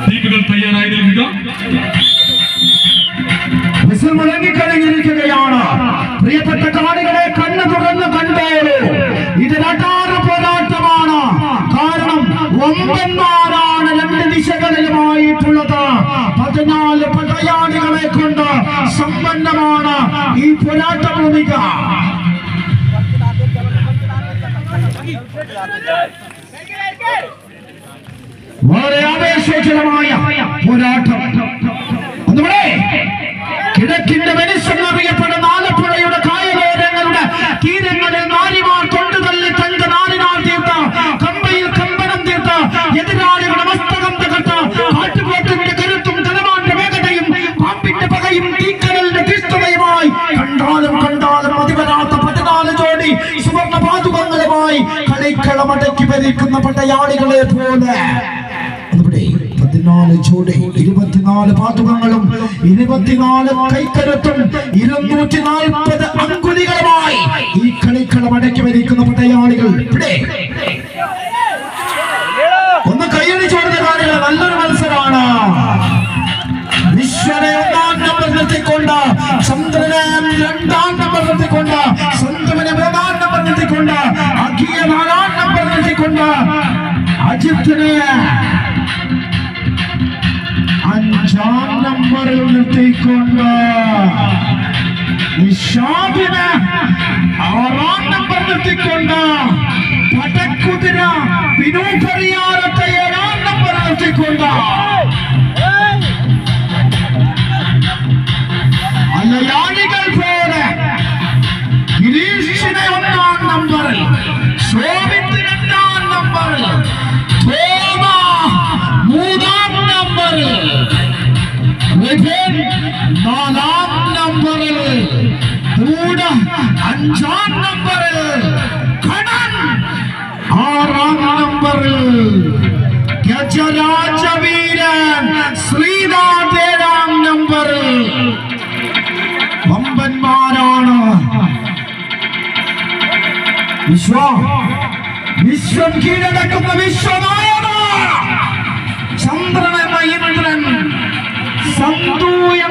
ടീമുകൾ തയ്യാറായി നിൽക്കുക വിസിൽ മുഴങ്ങിക്കഴിഞ്ഞിരിക്കുകയാണ് പ്രിയപ്പെട്ട കാണികളെ കണ്ണു തുറന്ന് കണ്ടോളൂ ഇത് നട്ടാറ് പോരാട്ടമാണ് കാരണം ഒമ്പന്മാരാണ് രണ്ട് ദിശകളിലുമായിട്ടുള്ളത് പതിനാല് പടയാളികളെ കൊണ്ട് സമ്പന്നമാണ് ഈ പോരാട്ട ഭൂമിക വളരെ ആവേശോജ്വലമായ പോരാട്ടം ഒന്നുകൂടെ കിഴക്കിന്റെ വെനിസെന്നറിയപ്പെടുന്ന ആലപ്പുഴയുടെ കായലോരങ്ങളുടെ തീരങ്ങളിൽ നാരിമാർ കൊണ്ടുതള്ളി തന്റെ നാടിനാൾ തീർത്ത കമ്പയിൽ കമ്പനം തീർത്ത എതിരാളികളുടെ മസ്തകം തകർത്ത കാട്ടുപോത്തിന്റെ കരുത്തും കലമാന്റെ വേഗതയും പാമ്പിന്റെ പകയും തീക്കനലിന്റെ തീഷ്ണതയുമായി കണ്ടാലും കണ്ടാലും മതിവരാത്ത പതിനാല് ജോഡി സുവർണ പാതുകങ്ങളുമായി കളിക്കളമടക്കി ഭരിക്കുന്ന പടയാളികളെ പോലെ ഇവിടെ പതിനാല് ചൂട് ഇരുപത്തിനാല് പാതുകങ്ങളും ഇരുപത്തിനാല് കൈക്കരുത്തും ഇരുന്നൂറ്റി നാൽപ്പത് അങ്കുലികളുമായി ഈ കളിക്കളം അടക്കി വരിക്കുന്ന പടയാളികൾ ഇവിടെ ഒന്ന് കൈയടിച്ചു കൊടുത്ത കാര്യങ്ങൾ നല്ലൊരു മത്സരമാണ് വിശ്വനെ ഒന്നാം നമ്പർ നിർത്തിക്കൊണ്ട് ചന്ദ്രനെ രണ്ടാം നമ്പർ നിർത്തിക്കൊണ്ട് സ്വന്തമനെ മൂന്നാം നമ്പർ നിർത്തിക്കൊണ്ട് അഖിയ നാലാം നമ്പർ നിർത്തിക്കൊണ്ട് അജിത്തിനെ അഞ്ചാം നമ്പറിൽ നിർത്തിക്കൊണ്ട് നിഷാദിന് ആറാം നമ്പർ നിർത്തിക്കൊണ്ട് പടക്കുതിര വിനു പരിയാരത്തെ ഏഴാം നമ്പർ നിർത്തിക്കൊണ്ട് അല്ലയാളികൾ പോലെ ഗിരീഷിനെ ഒന്നാം നമ്പറിൽ ശോഭിത്ത് രണ്ടാം നമ്പറിൽ തോമ മൂന്നാം നമ്പറിൽ റിഥൻ നാലാം നമ്പറിൽ കൂട അഞ്ചാം നമ്പറിൽ കടൻ ആറാം നമ്പറിൽ ഗജരാജവീരൻ ശ്രീനാഥ് ഏഴാം നമ്പറിൽ വമ്പന്മാരാണ് വിശ്വ വിശ്വം കീഴടക്കുന്ന വിശ്വനായക ചന്ദ്രൻ എന്ന ഇന്ദ്രൻ സന്തു